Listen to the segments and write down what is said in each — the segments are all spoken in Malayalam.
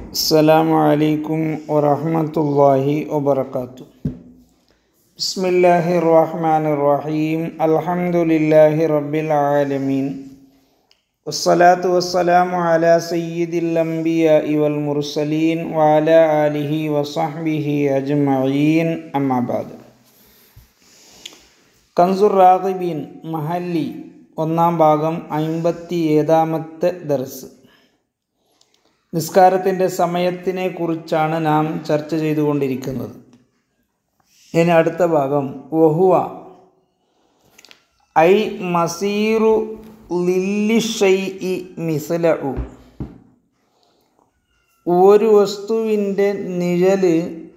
السلام عليكم ورحمة الله وبركاته بسم الله الرحمن الرحيم الحمد لله رب العالمين والصلاة والسلام على سيد الأنبياء والمرسلين وعلى آله وصحبه أجمعين أما بعد കൻസുർ റാഗിബീൻ മഹല്ലി ഒന്നാം ഭാഗം അമ്പത്തി ഏഴാമത്തെ ദർസ് നിസ്കാരത്തിൻ്റെ സമയത്തിനെ കുറിച്ചാണ് നാം ചർച്ച ചെയ്തുകൊണ്ടിരിക്കുന്നത് ഇനി അടുത്ത ഭാഗം വഹുവ ഐ മസീറു ലില്ലിഷൈ മിസലു ഒരു വസ്തുവിൻ്റെ നിഴല്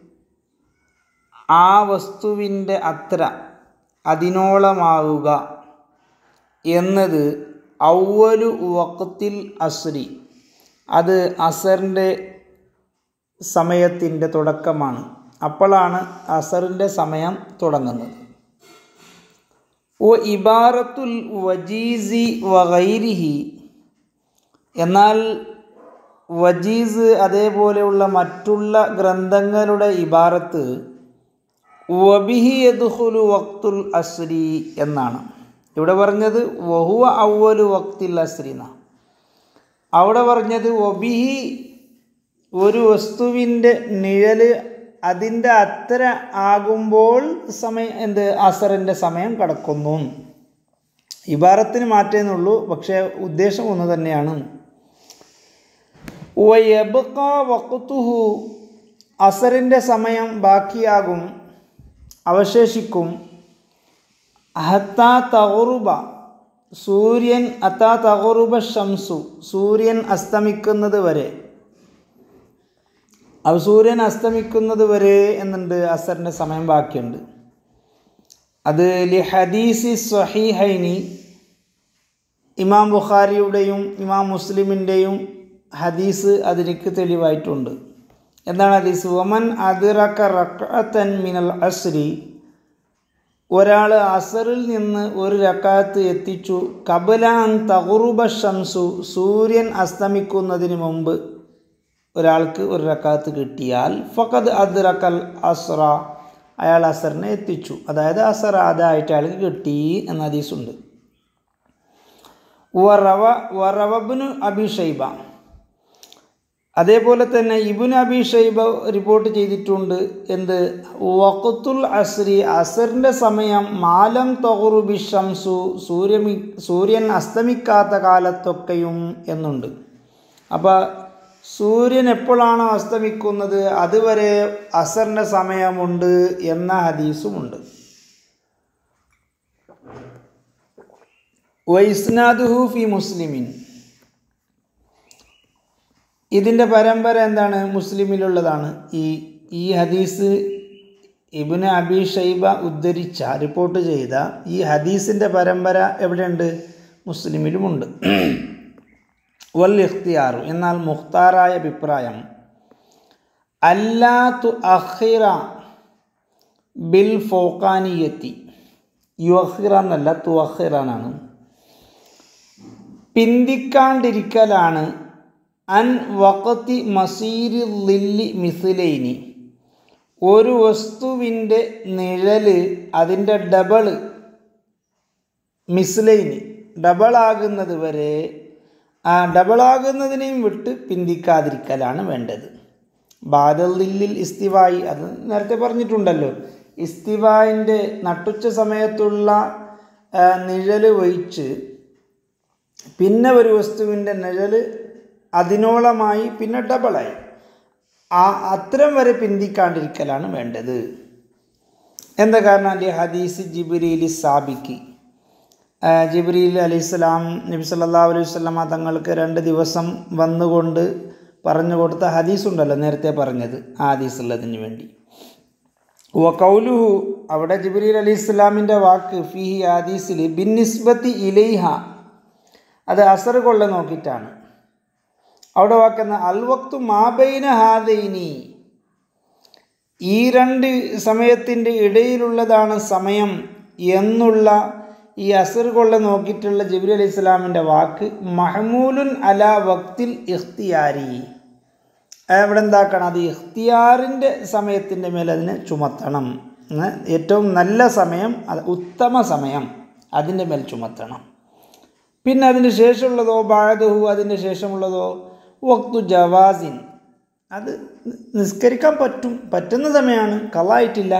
ആ വസ്തുവിൻ്റെ അത്ര അതിനോളമാവുക എന്നത് ഔവലു വക്കത്തിൽ അസ്രി അത് അസറിൻ്റെ സമയത്തിൻ്റെ തുടക്കമാണ് അപ്പോഴാണ് അസറിൻ്റെ സമയം തുടങ്ങുന്നത് ഓ ഇബാറത്തുൽ വജീസി വഗൈരിഹി എന്നാൽ വജീസ് അതേപോലെയുള്ള മറ്റുള്ള ഗ്രന്ഥങ്ങളുടെ ഇബാറത്ത് വബിഹി യദ്ഖുലു വക്തുൽ അസ്രി എന്നാണ് ഇവിടെ പറഞ്ഞത് വഹുവ ഔവലു വക്തിൽ അസ്രിന അവിടെ പറഞ്ഞത് ഒബിഹി ഒരു വസ്തുവിൻ്റെ നിഴല് അതിൻ്റെ അത്ര ആകുമ്പോൾ സമയം എന്ത് അസറിൻ്റെ സമയം കടക്കുന്നു ഇബാറത്തിന് മാറ്റേന്നുള്ളൂ പക്ഷേ ഉദ്ദേശം ഒന്ന് തന്നെയാണ് വക്തുഹു അസറിൻ്റെ സമയം ബാക്കിയാകും അവശേഷിക്കും ഹത്താ തഹറുബ സൂര്യൻ അത്താ തഹറുബ ഷംസു സൂര്യൻ അസ്തമിക്കുന്നത് വരെ അവ സൂര്യൻ അസ്തമിക്കുന്നത് വരെ എന്നുണ്ട് അസറിൻ്റെ സമയം ബാക്കിയുണ്ട് അത് ലി ഹദീസി സ്വഹീഹൈനി ഇമാം ബുഖാരിയുടെയും ഇമാം മുസ്ലിമിൻ്റെയും ഹദീസ് അതിലേക്ക് തെളിവായിട്ടുണ്ട് എന്താണ് ഹദീസ് വമൻ അതിറക്ക റക്കത്തൻ മിനൽ അസ്രി ഒരാൾ അസറിൽ നിന്ന് ഒരു രക്കാത്ത് എത്തിച്ചു കബലാൻ തകുറുബ ഷംസു സൂര്യൻ അസ്തമിക്കുന്നതിന് മുമ്പ് ഒരാൾക്ക് ഒരു റക്കാത്ത് കിട്ടിയാൽ ഫഖദ് അദ്റക്കൽ അസ്ര അയാൾ അസറിനെ എത്തിച്ചു അതായത് അസർ അതായിട്ട് അയാൾക്ക് കിട്ടി എന്ന ഹദീസുണ്ട് വറവ വറവബിനു അബിഷൈബ അതേപോലെ തന്നെ ഇബുൻ അബി ഷൈബ റിപ്പോർട്ട് ചെയ്തിട്ടുണ്ട് എന്ത് വഖത്തുൽ അസ്രി അസറിൻ്റെ സമയം മാലം തൊഹറുബി ഷംസു സൂര്യമി സൂര്യൻ അസ്തമിക്കാത്ത കാലത്തൊക്കെയും എന്നുണ്ട് അപ്പോൾ സൂര്യൻ എപ്പോഴാണോ അസ്തമിക്കുന്നത് അതുവരെ അസറിൻ്റെ സമയമുണ്ട് എന്ന ഹദീസുമുണ്ട് വൈസ്നാദുഹു ഫി മുസ്ലിമിൻ ഇതിൻ്റെ പരമ്പര എന്താണ് മുസ്ലിമിലുള്ളതാണ് ഈ ഈ ഹദീസ് ഇബിന് അബി ഷൈബ ഉദ്ധരിച്ച റിപ്പോർട്ട് ചെയ്ത ഈ ഹദീസിൻ്റെ പരമ്പര എവിടെയുണ്ട് മുസ്ലിമിലുമുണ്ട് വൽ ഇഖ്തിയാറു എന്നാൽ മുഖ്താറായ അഭിപ്രായം അല്ലാ തു അഹിറ ബിൽ ഫോക്കാനിയത്തി യു അഹിറ എന്നല്ല തു അഹിറാനാണ് പിന്തിക്കാണ്ടിരിക്കലാണ് അൻ വക്കത്തി മസീരി ലില്ലി മിസിലൈനി ഒരു വസ്തുവിൻ്റെ നിഴല് അതിൻ്റെ ഡബിള് മിസ്ലൈനി ഡബിളാകുന്നത് വരെ ആ ഡബിളാകുന്നതിനെയും വിട്ട് പിന്തിക്കാതിരിക്കലാണ് വേണ്ടത് ബാദലില്ലിൽ ഇസ്തിവായി അത് നേരത്തെ പറഞ്ഞിട്ടുണ്ടല്ലോ ഇസ്തിവായിൻ്റെ നട്ടുച്ച സമയത്തുള്ള നിഴല് വഹിച്ച് പിന്നെ ഒരു വസ്തുവിൻ്റെ നിഴല് അതിനോളമായി പിന്നെ ഡബിളായി ആ അത്തരം വരെ പിന്തിക്കാണ്ടിരിക്കലാണ് വേണ്ടത് എന്താ കാരണം അല്ലെ ഹദീസ് ജിബിരിലി സാബിക്ക് ജിബ്രീൽ അലൈഹിസ്സലാം നബി സല്ലാ അലൈഹി സ്വലാമ തങ്ങൾക്ക് രണ്ട് ദിവസം വന്നുകൊണ്ട് പറഞ്ഞു കൊടുത്ത ഹദീസ് ഉണ്ടല്ലോ നേരത്തെ പറഞ്ഞത് ആ ഹദീസ് ഉള്ളതിന് വേണ്ടി ഓ കൗലുഹു അവിടെ ജിബ്രീൽ അലൈഹി ഇസ്ലാമിൻ്റെ വാക്ക് ഫിഹി ഹദീസിൽ ബിന്നിസ്ബത്തി ഇലൈഹ അത് അസർ കൊള്ള നോക്കിയിട്ടാണ് അവിടെ വാക്കുന്ന അൽവക്തു മാബൈന ഹാദൈനി ഈ രണ്ട് സമയത്തിൻ്റെ ഇടയിലുള്ളതാണ് സമയം എന്നുള്ള ഈ അസർ കൊള്ള നോക്കിയിട്ടുള്ള ജിബ്രി അലൈഹി ഇസ്ലാമിൻ്റെ വാക്ക് മഹമൂലുൻ അല വക്തിൽ ഇഖ്തിയാരി ഇവിടെ എന്താക്കണം അത് ഇഖ്തിയാറിൻ്റെ സമയത്തിൻ്റെ മേൽ അതിനെ ചുമത്തണം എന്ന് ഏറ്റവും നല്ല സമയം അത് ഉത്തമ സമയം അതിൻ്റെ മേൽ ചുമത്തണം പിന്നെ അതിന് ശേഷമുള്ളതോ ബാഴദഹു അതിൻ്റെ ശേഷമുള്ളതോ വക്തു ജവാസിൻ അത് നിസ്കരിക്കാൻ പറ്റും പറ്റുന്ന സമയമാണ് കളായിട്ടില്ല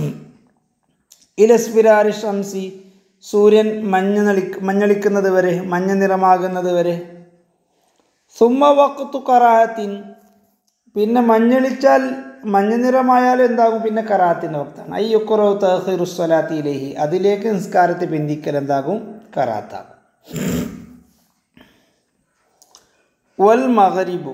ഇലസ്പിരാരി ഷംസി സൂര്യൻ മഞ്ഞ നളി മഞ്ഞളിക്കുന്നത് വരെ മഞ്ഞ നിറമാകുന്നത് വരെ സുമ്മ വക്തു കറാഹത്തിൻ പിന്നെ മഞ്ഞളിച്ചാൽ മഞ്ഞ നിറമായാൽ എന്താകും പിന്നെ കറാത്തിൻ്റെ വക്താണ് അയ്യൊക്കുറോ തഹിറുസ്വലാത്തിയിലേഹി അതിലേക്ക് നിസ്കാരത്തെ പിന്തിക്കൽ എന്താകും കറാത്താകും വൽ മഗരിബു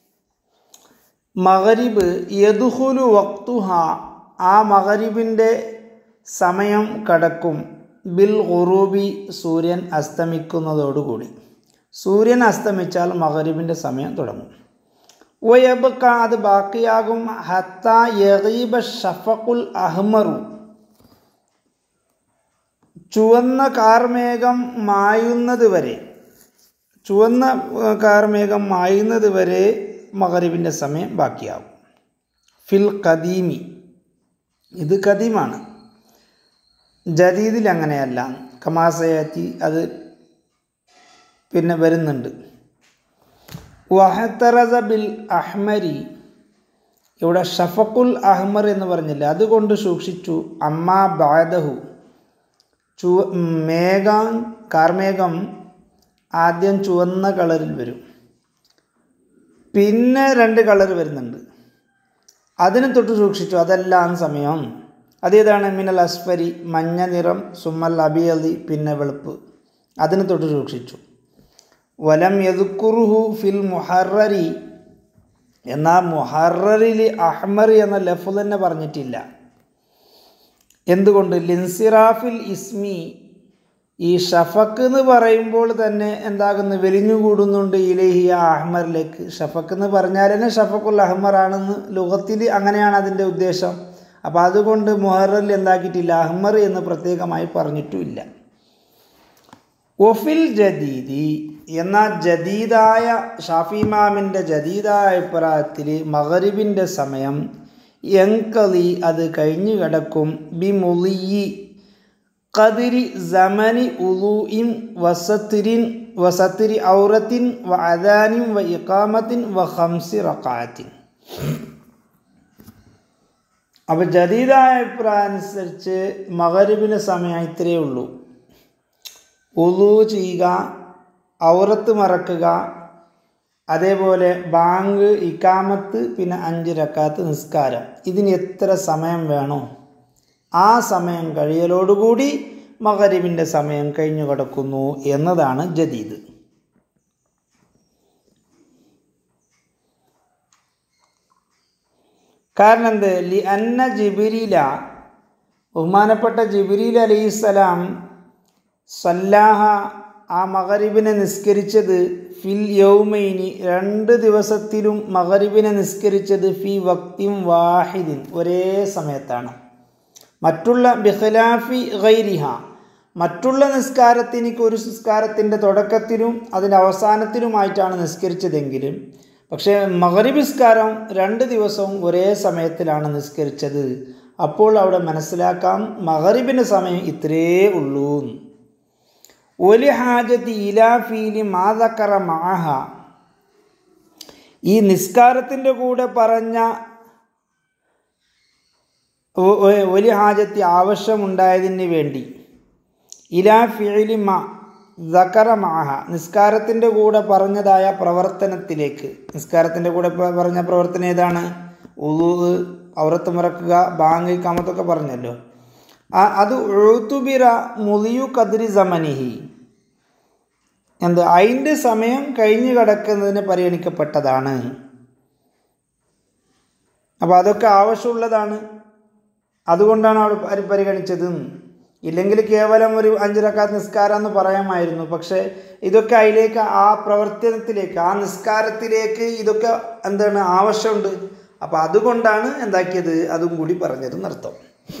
മഗരിബ് യദുഹുലു വക്തുഹ ആ മഗരിബിൻ്റെ സമയം കടക്കും ബിൽ ഖുറൂബി സൂര്യൻ അസ്തമിക്കുന്നതോടുകൂടി സൂര്യൻ അസ്തമിച്ചാൽ മഗരിബിൻ്റെ സമയം തുടങ്ങും വയബക്ക അത് ബാക്കിയാകും ഹത്ത യഗീബ ഷഫഖുൽ അഹ്മറു ചുവന്ന കാർമേഘം മായുന്നത് വരെ ചുവന്ന കാർമേഘം മായുന്നത് വരെ മകരീബിൻ്റെ സമയം ബാക്കിയാവും ഫിൽ കദീമി ഇത് കദീമാണ് ജദീദിൽ അങ്ങനെയല്ല കമാസയാറ്റി അത് പിന്നെ വരുന്നുണ്ട് വഹത്തറസ ബിൽ അഹ്മരി ഇവിടെ ഷഫക്കുൽ അഹ്മർ എന്ന് പറഞ്ഞില്ല അതുകൊണ്ട് സൂക്ഷിച്ചു അമ്മ ബാദഹു ചു മേഘം കാർമേഘം ആദ്യം ചുവന്ന കളറിൽ വരും പിന്നെ രണ്ട് കളർ വരുന്നുണ്ട് അതിന് തൊട്ട് സൂക്ഷിച്ചു അതെല്ലാം സമയം അതേതാണ് മിനൽ അസ്ഫരി മഞ്ഞ നിറം സുമ്മൽ അബിയലി പിന്നെ വെളുപ്പ് അതിന് തൊട്ട് സൂക്ഷിച്ചു വലം യദുക്കുറുഹു ഫിൽ മുഹറരി എന്നാൽ മുഹററിൽ അഹ്മർ എന്ന ലഫ് തന്നെ പറഞ്ഞിട്ടില്ല എന്തുകൊണ്ട് ലിൻസിറാഫിൽ ഇസ്മി ഈ ഷഫക്ക് എന്ന് പറയുമ്പോൾ തന്നെ എന്താകുന്നു വെലിഞ്ഞുകൂടുന്നുണ്ട് ഇലേഹിയ അഹ്മറിലേക്ക് ഷഫക്ക് എന്ന് പറഞ്ഞാൽ തന്നെ ഷഫക്കുൽ അഹ്മറാണെന്ന് ലോകത്തിൽ അങ്ങനെയാണ് അതിൻ്റെ ഉദ്ദേശം അപ്പോൾ അതുകൊണ്ട് മുഹറിൽ എന്താക്കിയിട്ടില്ല അഹ്മർ എന്ന് പ്രത്യേകമായി പറഞ്ഞിട്ടുമില്ല ഒഫിൽ ജദീദി എന്നാൽ ജദീദായ ഷാഫിമാമിൻ്റെ ജദീദായ അഭിപ്രായത്തിൽ മഗരിബിൻ്റെ സമയം എങ്കലി അത് കഴിഞ്ഞു കിടക്കും ബി മുളിയി ഖദിരി സമനി ഉലൂഇൻ വസത്തിരിൻ വസത്തിരി ഔറത്തിൻ വ അദാനിൻ വ ഇഖാമത്തിൻ വ ഹംസി റക്കാത്തിൻ അപ്പോൾ ജദീദായ അഭിപ്രായം അനുസരിച്ച് മകരുവിന് സമയം ഇത്രയേ ഉള്ളൂ ഉലു ചെയ്യുക ഔറത്ത് മറക്കുക അതേപോലെ ബാങ്ക് ഇക്കാമത്ത് പിന്നെ അഞ്ച് രക്കാത്ത് നിസ്കാരം ഇതിന് എത്ര സമയം വേണോ ആ സമയം കഴിയലോടുകൂടി മകരിബിൻ്റെ സമയം കഴിഞ്ഞു കിടക്കുന്നു എന്നതാണ് ജദീദ് കാരണം എന്ത് ലി അന്ന ജിബിരില ബഹുമാനപ്പെട്ട ജിബിരിൽ അലൈഹിസ്സലാം സല്ലാഹ ആ മകരിബിനെ നിസ്കരിച്ചത് ഫിൽ യൗമൈനി രണ്ട് ദിവസത്തിലും മകരിബിനെ നിസ്കരിച്ചത് ഫി വക്തിം വാഹിദിൻ ഒരേ സമയത്താണ് മറ്റുള്ള ബിഖലാഫി ഗൈരിഹ മറ്റുള്ള നിസ്കാരത്തിനിക്ക് ഒരു നിസ്കാരത്തിൻ്റെ തുടക്കത്തിലും അതിൻ്റെ അവസാനത്തിലുമായിട്ടാണ് നിസ്കരിച്ചതെങ്കിലും പക്ഷേ മകരിബ് നിസ്കാരം രണ്ട് ദിവസവും ഒരേ സമയത്തിലാണ് നിസ്കരിച്ചത് അപ്പോൾ അവിടെ മനസ്സിലാക്കാം മകരിബിൻ്റെ സമയം ഇത്രയേ ഉള്ളൂ ഒലി ഹാജത്തി ഇലാ ഫീലി മാതക്കറ മാഹ ഈ നിസ്കാരത്തിൻ്റെ കൂടെ പറഞ്ഞ ഒലി ഹാജത്തി ആവശ്യമുണ്ടായതിന് വേണ്ടി ഇലാ ഫിഇലി മ ദക്കറ മാഹ നിസ്കാരത്തിൻ്റെ കൂടെ പറഞ്ഞതായ പ്രവർത്തനത്തിലേക്ക് നിസ്കാരത്തിൻ്റെ കൂടെ പറഞ്ഞ പ്രവർത്തനം ഏതാണ് ഉളു ഔറത്ത് മറക്കുക ബാങ്ക് കമത്തൊക്കെ പറഞ്ഞല്ലോ ആ അത് എഴുത്തുബിറ മുലിയു കദ്രി സമനിഹി എന്ത് അതിൻ്റെ സമയം കഴിഞ്ഞു കിടക്കുന്നതിന് പരിഗണിക്കപ്പെട്ടതാണ് അപ്പോൾ അതൊക്കെ ആവശ്യമുള്ളതാണ് അതുകൊണ്ടാണ് അവിടെ പരിഗണിച്ചത് ഇല്ലെങ്കിൽ കേവലം ഒരു അഞ്ച് റക്കാത്ത് നിസ്കാരം എന്ന് പറയാമായിരുന്നു പക്ഷേ ഇതൊക്കെ അതിലേക്ക് ആ പ്രവർത്തനത്തിലേക്ക് ആ നിസ്കാരത്തിലേക്ക് ഇതൊക്കെ എന്താണ് ആവശ്യമുണ്ട് അപ്പോൾ അതുകൊണ്ടാണ് എന്താക്കിയത് അതും കൂടി പറഞ്ഞത് നർത്ഥം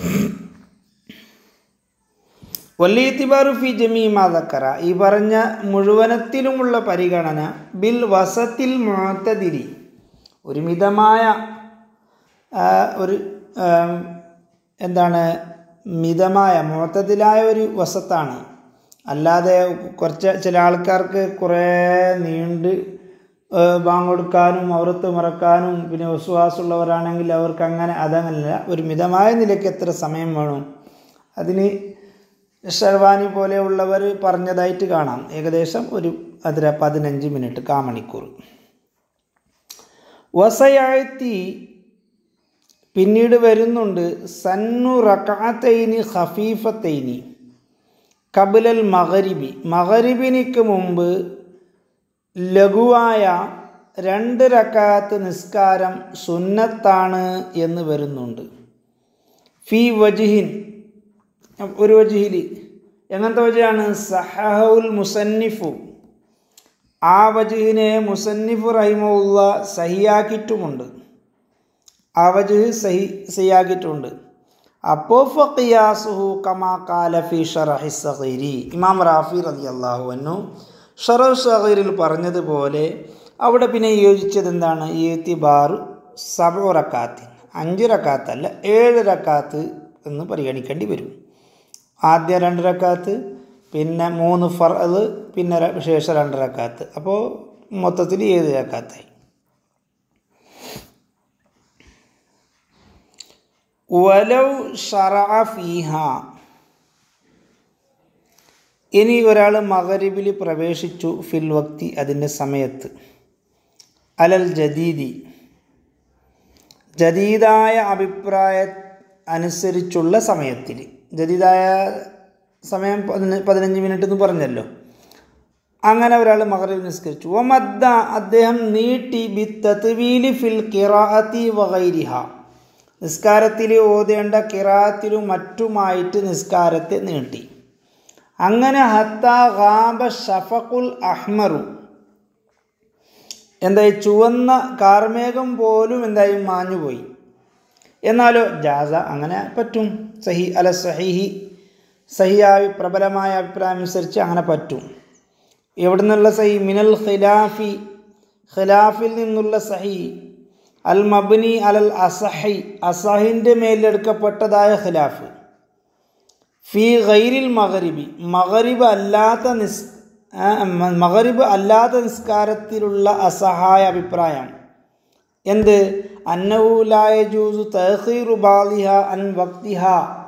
വല്ലീത്തിബാറു ഫി ജമീ മാതക്കറ ഈ പറഞ്ഞ മുഴുവനത്തിലുമുള്ള പരിഗണന ബിൽ വസത്തിൽ മുഴത്തതിരി ഒരു മിതമായ ആ, ഒരു ആം, എന്താണ് മിതമായ മൊത്തത്തിലായ ഒരു വസത്താണ് അല്ലാതെ കുറച്ച് ചില ആൾക്കാർക്ക് കുറേ നീണ്ട് ആ, ബാങ്ക് കൊടുക്കാനും ഔറത്ത് മറക്കാനും പിന്നെ വിശ്വാസമുള്ളവരാണെങ്കിൽ അവർക്ക് അങ്ങനെ അതങ്ങനല്ല ഒരു മിതമായ നിലയ്ക്ക് എത്ര സമയം വേണം അതിന് ഷർവാനി പോലെയുള്ളവർ പറഞ്ഞതായിട്ട് കാണാം ഏകദേശം ഒരു അതിര പതിനഞ്ച് മിനിറ്റ് കാമണിക്കൂർ വസയാഴ്ത്തി പിന്നീട് വരുന്നുണ്ട് സന്നു റക്കാത്തൈനി ഖഫീഫത്തൈനി കബിലൽ മഗരിബി മഗരിബിനിക്ക് മുമ്പ് ലഘുവായ രണ്ട് റക്കാത്ത് നിസ്കാരം സുന്നത്താണ് എന്ന് വരുന്നുണ്ട് ഫി വജിഹിൻ ഒരു വജിഹിൽ എങ്ങനത്തെ വജയാണ് സഹുൽ മുസന്നിഫു ആ വജുഹിനെ മുസന്നിഫ് റഹിമുള്ള സഹിയാക്കിയിട്ടുമുണ്ട് ആ വജുഹ് സഹി സഹിയാക്കിയിട്ടുണ്ട് അപ്പോൾ ഫിയാസുഹു കമാ കാല ഫി ഷറഹി സഹീരി ഇമാം റാഫി റലി അള്ളാഹു അന്നു ഷറഹ് സഹീറിൽ പറഞ്ഞതുപോലെ അവിടെ പിന്നെ യോജിച്ചത് എന്താണ് ഈത്തിബാർ സബു റക്കാത്ത് അഞ്ച് റക്കാത്തല്ല ഏഴ് റക്കാത്ത് എന്ന് പരിഗണിക്കേണ്ടി വരും ആദ്യ രണ്ട് റക്കാത്ത് പിന്നെ മൂന്ന് ഫറത് പിന്നെ ര- ശേഷം രണ്ട് റക്കാത്ത് അപ്പോൾ മൊത്തത്തിൽ ഏഴ് റക്കാത്തായി വലൗ ഷറഅ ഫീഹ ഇനി ഒരാൾ മഗരിബിൽ പ്രവേശിച്ചു ഫിൽ വക്തി അതിൻ്റെ സമയത്ത് അലൽ ജദീദി ജദീദായ അഭിപ്രായ അനുസരിച്ചുള്ള സമയത്തിൽ ജദീദായ സമയം പതിന- പതിനഞ്ച് മിനിറ്റ് എന്ന് പറഞ്ഞല്ലോ അങ്ങനെ ഒരാൾ മകറിൽ നിസ്കരിച്ചു ഒമദ്ദ അദ്ദേഹം നീട്ടി ബി തത്വീലി ഫിൽ കിറാഅത്തി വഗൈരിഹ നിസ്കാരത്തിൽ ഓതേണ്ട കിറാത്തിലും മറ്റുമായിട്ട് നിസ്കാരത്തെ നീട്ടി അങ്ങനെ ഹത്ത ഗാബ ഷഫഖുൽ അഹ്മറു എന്തായി ചുവന്ന കാർമേഘം പോലും എന്തായി മാഞ്ഞുപോയി എന്നാലോ ജാസ അങ്ങനെ പറ്റും സഹി അല സഹിഹി സഹിയായ പ്രബലമായ അഭിപ്രായം അനുസരിച്ച് അങ്ങനെ പറ്റും എവിടെ നിന്നുള്ള സഹി മിനൽ ഖിലാഫി ഖിലാഫിൽ നിന്നുള്ള സഹി അൽ മബ്നി അലൽ അസഹി അസഹിൻ്റെ മേലെടുക്കപ്പെട്ടതായ ഖിലാഫ് ഫി ഗൈരിൽ മഗരിബി മഗരിബ് അല്ലാത്ത നിസ് ആ, മ- മഗരിബ് അല്ലാത്ത നിസ്കാരത്തിലുള്ള അസഹായ അഭിപ്രായം എന്ത് അന്നഹുലായ ജൂസു തഹീറു ബാലിഹ അൻ വക്തിഹ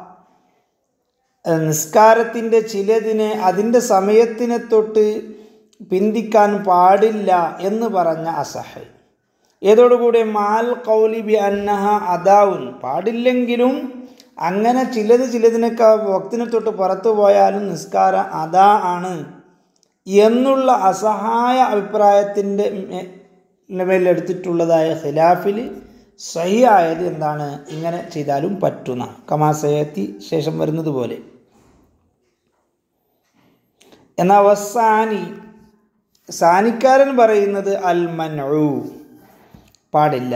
നിസ്കാരത്തിൻ്റെ ചിലതിനെ അതിൻ്റെ സമയത്തിനെ തൊട്ട് പിന്തിക്കാൻ പാടില്ല എന്ന് പറഞ്ഞ അസഹ് ഏതോടുകൂടി മാൽ കൗലി ബി അന്നഹ അദാവുൻ പാടില്ലെങ്കിലും അങ്ങനെ ചിലത് ചിലതിനൊക്കെ വക്തിനെ തൊട്ട് പുറത്തു പോയാലും നിസ്കാരം അതാ ആണ് എന്നുള്ള അസഹായ അഭിപ്രായത്തിൻ്റെ മേലെടുത്തിട്ടുള്ളതായ ഖിലാഫിൽ സഹിയായത് എന്താണ് ഇങ്ങനെ ചെയ്താലും പറ്റുന്ന കമാസയത്തി ശേഷം വരുന്നത് പോലെ എന്നാൽ വസാനി സാനിക്കാരൻ പറയുന്നത് അൽ മൻഉ പാടില്ല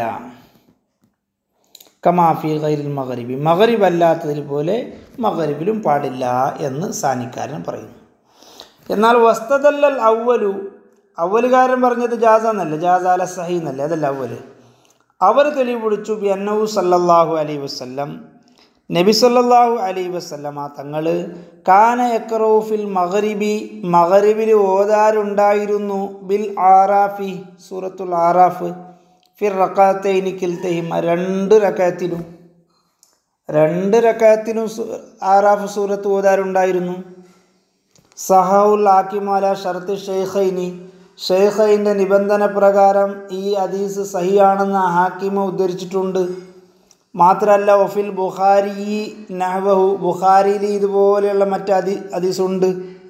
കമാഫി ഗൈരിൽ മഗരിബി മഗരിബ് അല്ലാത്തതിൽ പോലെ മഗരിബിലും പാടില്ല എന്ന് സാനിക്കാരൻ പറയുന്നു എന്നാൽ വസ്തതല്ലൽ അവലു അവലുകാരൻ പറഞ്ഞത് ജാസ എന്നല്ല ജാസ അല സഹി എന്നല്ല അതല്ല അവല് അവർ തെളിവ് പിടിച്ചു ബി അന്നഹു സല്ലല്ലാഹു അലൈഹി വസല്ലം നബി സല്ലല്ലാഹു അലൈഹി വസല്ലമ തങ്ങൾ കാന യക്റൂഫിൽ മഗരിബി മഗരിബിൽ ഓതാറുണ്ടായിരുന്നു ബിൽ ആറാഫി സൂറത്തുൽ ആറാഫ് ഫിർ റക്കാത്തൈനി കിൽത്തഹിമ രണ്ട് റക്കാത്തിലും രണ്ട് റക്കാത്തിലും സു- ആറാഫ് സൂറത്ത് ഓതാറുണ്ടായിരുന്നു സഹൗൽ ആക്കിമാല ഷർത്ത് ഷെയ്ഖൈനി ഷെയ്ഖൈൻ്റെ നിബന്ധന പ്രകാരം ഈ ഹദീസ് സഹിയാണെന്ന് ഹാക്കിമ ഉദ്ധരിച്ചിട്ടുണ്ട് മാത്രമല്ല ഒഫിൽ ബുഖാരി നഹ്വഹു ബുഖാരിയിൽ ഇതുപോലെയുള്ള മറ്റ് അതി ഹദീസുണ്ട്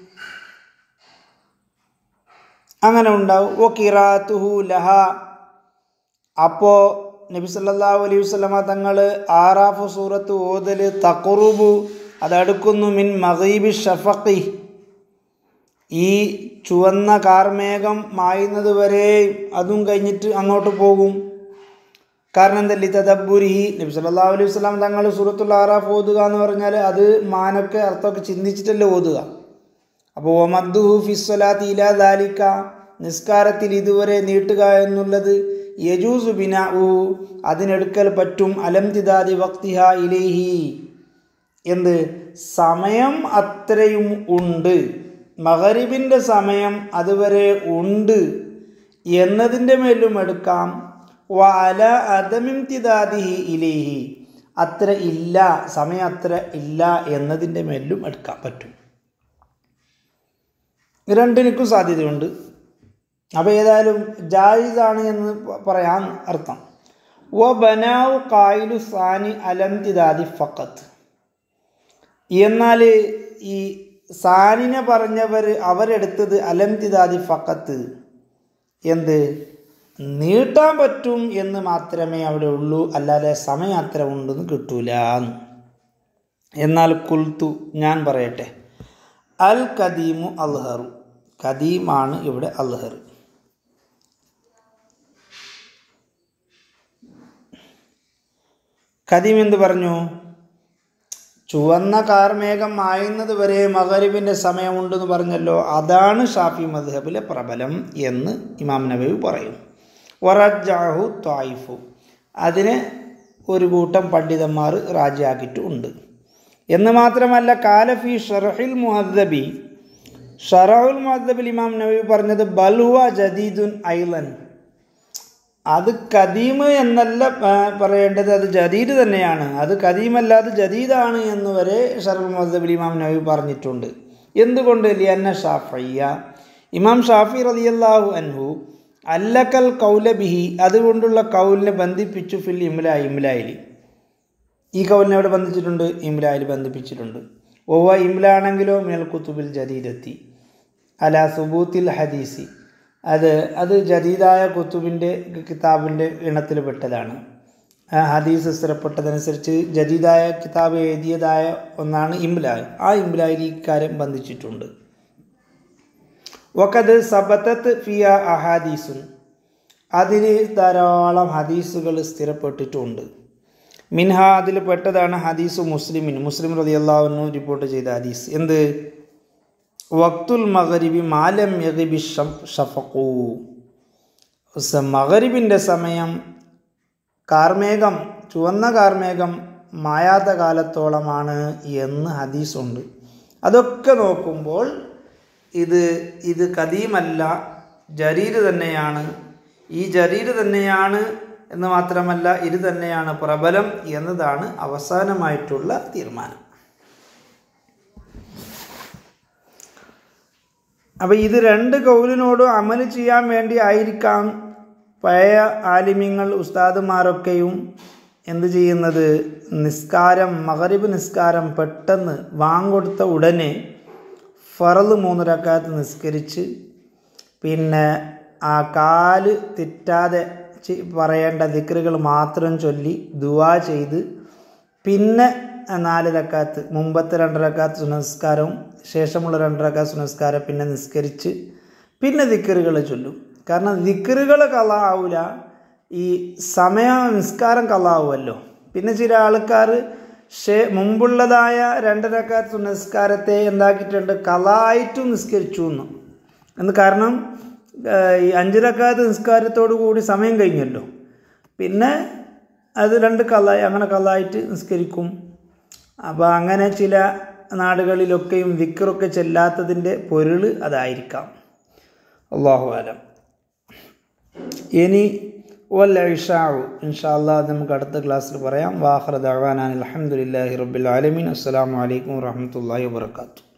അങ്ങനെ ഉണ്ടാവും ഓ കിറാത്തുഹു ലഹ അപ്പോൾ നബി സല്ലല്ലാഹു അലൈഹി വസല്ലമ തങ്ങൾ ആറാഫ് സൂറത്ത് ഓതൽ തഖറുബു അതടുക്കുന്നു മിൻ മഗീബി ഷഫഖി ഈ ചുവന്ന കാർമേഘം മായുന്നത് വരെ അതും കഴിഞ്ഞിട്ട് അങ്ങോട്ട് പോകും കാരണം എന്തല്ലേ തദബുരിഹി നബി സല്ലല്ലാഹു അലൈഹി വസല്ലം തങ്ങൾ സൂറത്തുൽ ആറാഫ് ഓതുക എന്ന് പറഞ്ഞാൽ അത് മാനൊക്കെ അർത്ഥമൊക്കെ ചിന്തിച്ചിട്ടല്ലേ ഓതുക അപ്പോൾ ഒമദ്ദുഹു ഫിസ്വലാത്തി ഇലാ ദാലിക്ക നിസ്കാരത്തിൽ ഇതുവരെ നീട്ടുക എന്നുള്ളത് യജൂസു ബിനാഉ അതിനെടുക്കൽ പറ്റും അലംതിദാദി വക്തിഹ ഇലേഹി എന്ത് സമയം അത്രയും ഉണ്ട് മഹരിബിൻ്റെ സമയം അതുവരെ ഉണ്ട് എന്നതിൻ്റെ മേലും എടുക്കാം വല അദമിംതിദാദിഹി ഇലേഹി അത്ര ഇല്ല സമയം അത്ര ഇല്ല എന്നതിൻ്റെ മേലും എടുക്കാൻ പറ്റും രണ്ടിനും സാധ്യതയുണ്ട് അപ്പോൾ ഏതായാലും ജായിസാണ് എന്ന് പറയാൻ അർത്ഥം വ ബനാവു കായിലു സാനി അലംതിദാദി ഫക്കത്ത് എന്നാൽ ഈ സാനിനെ പറഞ്ഞവർ അവരെടുത്തത് അലംതിദാദി ഫക്കത്ത് എന്ത് നീട്ടാൻ പറ്റും എന്ന് മാത്രമേ അവിടെ ഉള്ളൂ അല്ലാതെ സമയം അത്ര ഉണ്ടെന്ന് കിട്ടൂല എന്നാൽ കുൽത്തു ഞാൻ പറയട്ടെ അൽ കദീമു അൽഹറു കദീമാണ് ഇവിടെ അൽഹർ കദീം എന്ത് പറഞ്ഞു ചുവന്ന കാർമേഘം മായുന്നത് വരെ മകരിബിൻ്റെ സമയമുണ്ടെന്ന് പറഞ്ഞല്ലോ അതാണ് ഷാഫി മദ്ഹബിലെ പ്രബലം എന്ന് ഇമാം നബി പറയും വറജാഹു ത്വായിഫു അതിനെ ഒരു കൂട്ടം പണ്ഡിതന്മാർ രാജിയാക്കിയിട്ടുണ്ട് എന്ന് മാത്രമല്ല കാലഫി ഷറഹിൽ മുഹദ്ദബി ഷറഹുൽ മുഹദ്ദബിൽ ഇമാം നബി പറഞ്ഞത് ബൽഹുവ ജദീദുൻ ഐലൻ അത് കദീമ് എന്നല്ല പറയേണ്ടത് അത് ജദീദ് തന്നെയാണ് അത് കദീമല്ലാതെ ജദീദാണ് എന്ന് വരെ ഷറൽ മുഹദ്ദബിൽ ഇമാം നബി പറഞ്ഞിട്ടുണ്ട് എന്തുകൊണ്ട് ലിയന്ന ഷാഫയ്യ ഇമാം ഷാഫി റളിയല്ലാഹു അൻഹു അല്ലക്കൽ കൗലബിഹി അതുകൊണ്ടുള്ള കൗലിനെ ബന്ധിപ്പിച്ചു ഫിൽ ഇംല ഇംലായിൽ ഈ കൗലിനെ എവിടെ ബന്ധിച്ചിട്ടുണ്ട് ഇംലായിൽ ബന്ധിപ്പിച്ചിട്ടുണ്ട് ഓവ ഇംല ആണെങ്കിലോ മേൽ കുത്തുബിൽ ജദീദെത്തി അല സുബൂത്തിൽ ഹദീസി അത് അത് ജദീദായ കുത്തുബിൻ്റെ കിതാബിൻ്റെ ഇണത്തിൽ പെട്ടതാണ് ഹദീസ് സ്ഥിരപ്പെട്ടതനുസരിച്ച് ജദീദായ കിതാബ് എഴുതിയതായ ഒന്നാണ് ഇംലായ് ആ ഇംലായിൽ ഈ കാര്യം ബന്ധിച്ചിട്ടുണ്ട് വക്കത് സബത്തത്ത് ഫിയ അഹാദീസുൻ അതിൽ ധാരാളം ഹദീസുകൾ സ്ഥിരപ്പെട്ടിട്ടുണ്ട് മിൻഹ അതിൽ പെട്ടതാണ് ഹദീസ് മുസ്ലിമിൻ മുസ്ലിം റതി അള്ളാഹുനു റിപ്പോർട്ട് ചെയ്ത ഹദീസ് എന്ത് വക്തുൽ മകരിബി മാലം യഗിബി ഷഫക്കൂ മകരിബിൻ്റെ സമയം കാർമേഘം ചുവന്ന കാർമേഘം മായാത്ത കാലത്തോളമാണ് എന്ന് ഹദീസുണ്ട് അതൊക്കെ നോക്കുമ്പോൾ ഇത് ഇത് കദീമല്ല ജരീര് തന്നെയാണ് ഈ ജരീര് തന്നെയാണ് എന്ന് മാത്രമല്ല ഇത് തന്നെയാണ് പ്രബലം എന്നതാണ് അവസാനമായിട്ടുള്ള തീരുമാനം അപ്പോൾ ഇത് രണ്ട് കൗലിനോടും അമൽ ചെയ്യാൻ വേണ്ടി ആയിരിക്കാം പഴയ ആലിമ്യങ്ങൾ ഉസ്താദുമാരൊക്കെയും എന്ത് ചെയ്യുന്നത് നിസ്കാരം മകരിബ് നിസ്കാരം പെട്ടെന്ന് വാങ്ങൊടുത്ത ഉടനെ ഫറല് മൂന്നരക്കാലത്ത് നിസ്കരിച്ച് പിന്നെ ആ കാല് തെറ്റാതെ പറയേണ്ട ദിക്റുകൾ മാത്രം ചൊല്ലി ദുവാ ചെയ്ത് പിന്നെ നാല് രക്കാത്ത് മുമ്പത്തെ രണ്ട് രക്കാത്ത് സുനസ്കാരവും ശേഷമുള്ള രണ്ട് രക്കാത്ത് സുനസ്കാരം പിന്നെ നിസ്കരിച്ച് പിന്നെ ദിക്കറുകൾ ചൊല്ലും കാരണം ദിക്കറുകൾ കലാവൂല ഈ സമയ നിസ്കാരം കലാവുമല്ലോ പിന്നെ ചില ആൾക്കാർ ഷേ മുമ്പുള്ളതായ രണ്ട് രക്കാത്ത് സുനസ്കാരത്തെ എന്താക്കിയിട്ടുണ്ട് കലായിട്ടും നിസ്കരിച്ചു എന്ന് എന്ന് കാരണം ഈ അഞ്ച് രക്കാത്ത് നിസ്കാരത്തോടു കൂടി സമയം കഴിഞ്ഞല്ലോ പിന്നെ അത് രണ്ട് കലായി അങ്ങനെ കലായിട്ട് നിസ്കരിക്കും അപ്പോൾ അങ്ങനെ ചില നാടുകളിലൊക്കെയും ദിക്കറൊക്കെ ചെല്ലാത്തതിൻ്റെ പൊരുൾ അതായിരിക്കാം അള്ളാഹു ആലം ഇനി വല്ല ഇഷാവു ഇൻഷാല്ലാ നമുക്ക് അടുത്ത ക്ലാസ്സിൽ പറയാം വാഹ്റദ് അവാനാൻ അലഹമുല്ലാഹി റബ്ബിൽ ആലമീൻ അസ്സാം വലൈക്കും വാഹമത്തല്ലാ വാത്തു